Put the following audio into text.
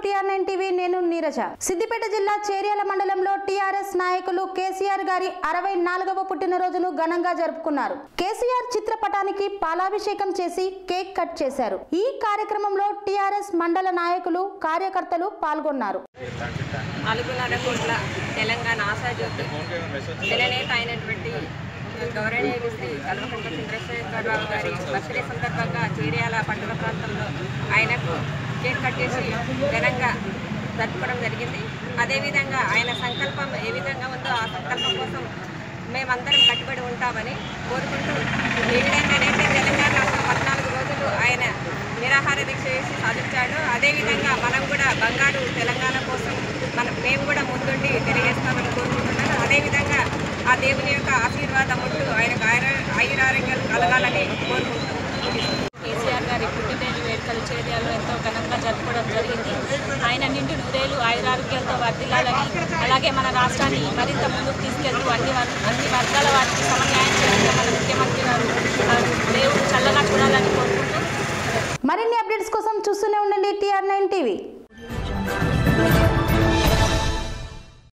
TR nine TV నేను నీరజ సిద్దిపేట జిల్లా చేర్యాల మండలంలో టీఆర్ఎస్ నాయకులు కేసీఆర్ గారి అరవై నాలుగవ పుట్టినరోజును ఘనంగా జరుపుకున్నారు కేసీఆర్ చిత్రపటానికి పాలాభిషేకం చేసి కేక్ కట్ చేశారు ఈ కార్యక్రమంలో టీఆర్ఎస్ మండల నాయకులు కార్యకర్తలు పాల్గొన్నారు నాలుగున్నర కోట్ల తెలంగాణ ఆశాజ్యోతి జననేత అయినటువంటి గౌరవనీయులు శ్రీ కల్వకుంట్ల చంద్రశేఖరరావు గారి బర్త్డే సందర్భంగా చీర్యాల పట్టణ ప్రాంతంలో ఆయనకు కేక్ కట్ చేసి ఘనంగా జరుపుకోవడం జరిగింది అదేవిధంగా ఆయన సంకల్పం ఏ విధంగా ఉందో ఆ సంకల్పం కోసం మేమందరం కట్టుబడి ఉంటామని కోరుకుంటూ ఏ విధంగానైతే తెలంగాణ రాష్ట్రం పద్నాలుగు రోజులు ఆయన నిరాహార దీక్ష చేసి సాధించాడు అదేవిధంగా మనం కూడా బంగారు తెలంగాణ కోసం మనం మేము కూడా ముందుండి తెలియజేస్తామని కోరుకుంటున్నాను అదేవిధంగా ఆ దేవుని యొక్క ఆశీర్వాదం ఉంటూ ఆయనకు ఆయుర ఆయురారోగ్యాలు కలగాలని కోరుకుంటున్నాను కేసీఆర్ గారి పుట్టినరోజు వేడుకలు చేర్యాలో ఎంతో ఘనంగా జరుపుకోవడం జరిగింది ఆయన నిండు నూరేలు ఆయురారోగ్యాలతో వర్ధిల్లాలని అలాగే మన రాష్ట్రాన్ని మరింత ముందుకు తీసుకెళ్తూ అన్ని వర్- అన్ని వర్గాల వారికి సమన్యాయం చేస్తూ మన ముఖ్యమంత్రి గారు ఆ, దేవుడు చల్లగా చూడాలని కోరుకుంటూ మరిన్ని అప్డేట్స్ కోసం చూస్తూనే ఉండండి టీఆర్ నైన్ టీవీ